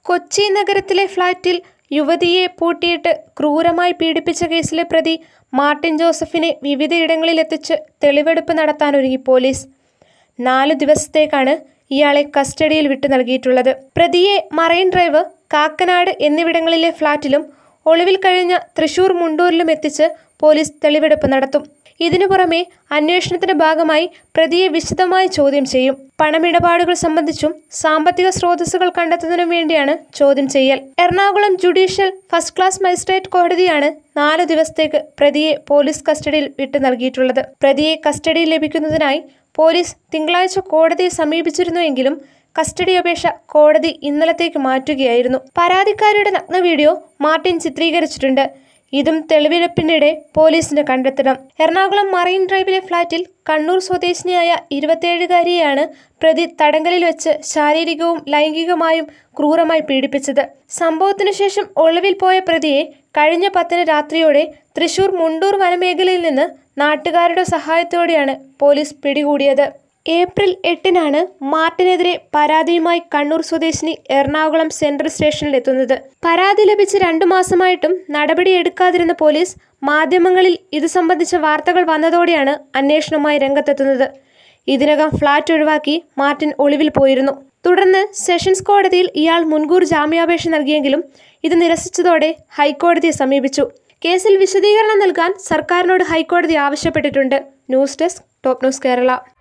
കൊച്ചി നഗരത്തിലെ ഫ്ളാറ്റിൽ യുവതിയെ പൂട്ടിയിട്ട് ക്രൂരമായി പീഡിപ്പിച്ച കേസിലെ പ്രതി മാർട്ടിൻ ജോസഫിനെ വിവിധയിടങ്ങളിലെത്തിച്ച് തെളിവെടുപ്പ് നടത്താനൊരുങ്ങി പോലീസ് നാലു ദിവസത്തേക്കാണ് ഇയാളെ കസ്റ്റഡിയിൽ വിട്ടു നൽകിയിട്ടുള്ളത് പ്രതിയെ മറൈൻ ഡ്രൈവ് കാക്കനാട് എന്നിവിടങ്ങളിലെ ഫ്ളാറ്റിലും ഒളിവിൽ കഴിഞ്ഞ തൃശൂർ മുണ്ടൂരിലും എത്തിച്ച് പോലീസ് തെളിവെടുപ്പ് നടത്തും ഇതിനു പുറമെ അന്വേഷണത്തിന്റെ ഭാഗമായി പ്രതിയെ വിശദമായി ചോദ്യം ചെയ്യും പണമിടപാടുകൾ സംബന്ധിച്ചും സാമ്പത്തിക സ്രോതസ്സുകൾ കണ്ടെത്തുന്നതിനും വേണ്ടിയാണ് ചോദ്യം ചെയ്യൽ Ernakulam judicial first class magistrate കോടതിയാണ് നാലു ദിവസത്തേക്ക് പ്രതിയെ പോലീസ് കസ്റ്റഡിയിൽ വിട്ടു നൽകിയിട്ടുള്ളത് പ്രതിയെ കസ്റ്റഡിയിൽ ലഭിക്കുന്നതിനായി പോലീസ് തിങ്കളാഴ്ച കോടതിയെ സമീപിച്ചിരുന്നുവെങ്കിലും കസ്റ്റഡി അപേക്ഷ കോടതി ഇന്നലത്തേക്ക് മാറ്റുകയായിരുന്നു പരാതിക്കാരിയുടെ നഗ്ന വീഡിയോ മാർട്ടിൻ ചിത്രീകരിച്ചിട്ടുണ്ട് ഇതും തെളിവെടുപ്പിനിടെ പോലീസിന് കണ്ടെത്തണം എറണാകുളം മറൈൻ ഡ്രൈവിലെ ഫ്ളാറ്റിൽ കണ്ണൂർ സ്വദേശിനിയായ ഇരുപത്തിയേഴുകാരിയെയാണ് പ്രതി തടങ്കലിൽ വെച്ച് ശാരീരികവും ലൈംഗികമായും ക്രൂരമായി പീഡിപ്പിച്ചത് സംഭവത്തിനു ശേഷം ഒളിവിൽ പോയ പ്രതിയെ കഴിഞ്ഞ പത്തിന് രാത്രിയോടെ തൃശൂർ മുണ്ടൂർ വനമേഖലയിൽ നിന്ന് നാട്ടുകാരുടെ സഹായത്തോടെയാണ് പോലീസ് പിടികൂടിയത് ഏപ്രിൽ എട്ടിനാണ് മാർട്ടിനെതിരെ പരാതിയുമായി കണ്ണൂർ സ്വദേശിനി എറണാകുളം സെൻട്രൽ സ്റ്റേഷനിലെത്തുന്നത് പരാതി ലഭിച്ച് രണ്ടു മാസമായിട്ടും നടപടിയെടുക്കാതിരുന്ന പോലീസ് മാധ്യമങ്ങളിൽ ഇത് സംബന്ധിച്ച വാർത്തകൾ വന്നതോടെയാണ് അന്വേഷണവുമായി രംഗത്തെത്തുന്നത് ഇതിനകം ഫ്ളാറ്റ് ഒഴിവാക്കി മാർട്ടിൻ ഒളിവിൽ പോയിരുന്നു തുടർന്ന് സെഷൻസ് കോടതിയിൽ ഇയാൾ മുൻകൂർ ജാമ്യാപേക്ഷ നൽകിയെങ്കിലും ഇത് നിരസിച്ചതോടെ ഹൈക്കോടതിയെ സമീപിച്ചു കേസിൽ വിശദീകരണം നൽകാൻ സർക്കാരിനോട് ഹൈക്കോടതി ആവശ്യപ്പെട്ടിട്ടുണ്ട് news desk top news Kerala